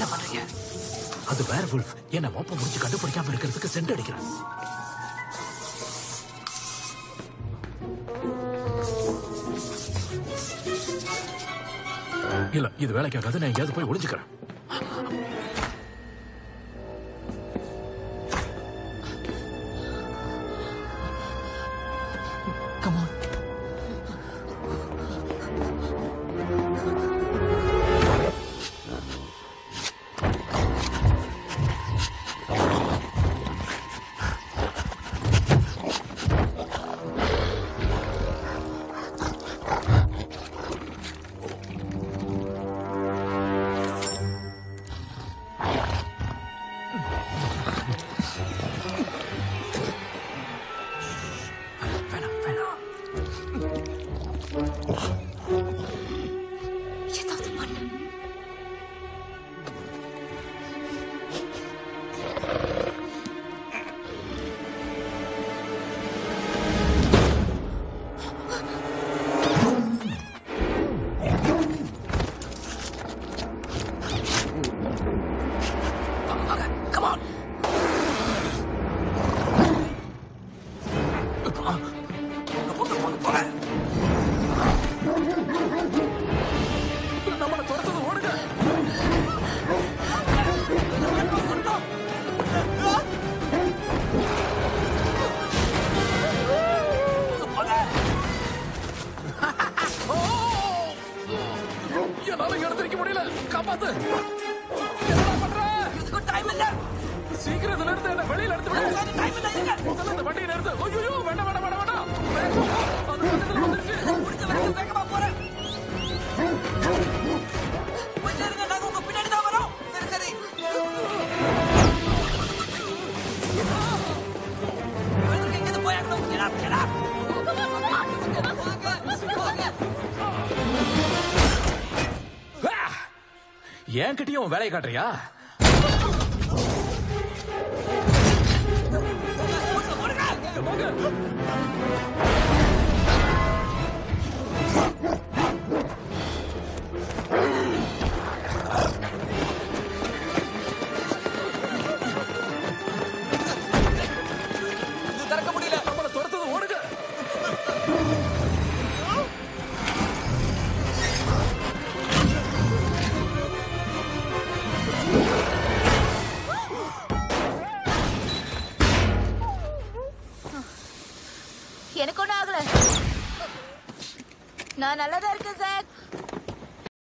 பண்றீங்க அது வேற வுல்ஃப் என்ன மொப்ப முடிச்சு கண்டுபிடிக்காம இருக்கிறதுக்கு சென்ட் அடிக்கிறேன் இல்ல இது வேலைக்கு ஆகாது நான் எங்கேயாவது போய் ஒளிஞ்சுக்கிறேன் Come on. வேணாம் வேணாம் ஏதாவது பண்ணு வாங்க வாங்க கம் ஆன் போங்க போங்க போங்க நம்மளை துரத்தது ஓடுங்க என்னால எடுத்திருக்க முடியல காப்பாத்து என்னடா பண்ற இதுக்கு டைம் இல்ல சீக்கிரம் இதுல இருந்து என்ன வெளியில எடுத்து விடு டைம் இல்ல இருங்க முதல்ல இந்த வண்டியை நிறுத்து ஐயோ வேண்டாம் வேண்டாம் வேண்டாம் வேண்டாம் வேகம். அது பக்கத்துல வந்துருச்சு முடிஞ்ச வரைக்கும் வேகமா போறேன் கொஞ்சம் இருங்க நாங்க உங்க பின்னாடி தான் வரோம் சரி சரி எதுக்கு இங்க இருந்து போயாகணும் get up, get up. வாங்க, வாங்க. ஆ! என்கிட்டயும் உன் வேலையை காட்டுறியா இது திறக்க முடியல நம்மளை துரத்தது ஓடுங்க எனக்கு ஒண்ணும் ஆகல நான் நல்லா தான் இருக்கேன்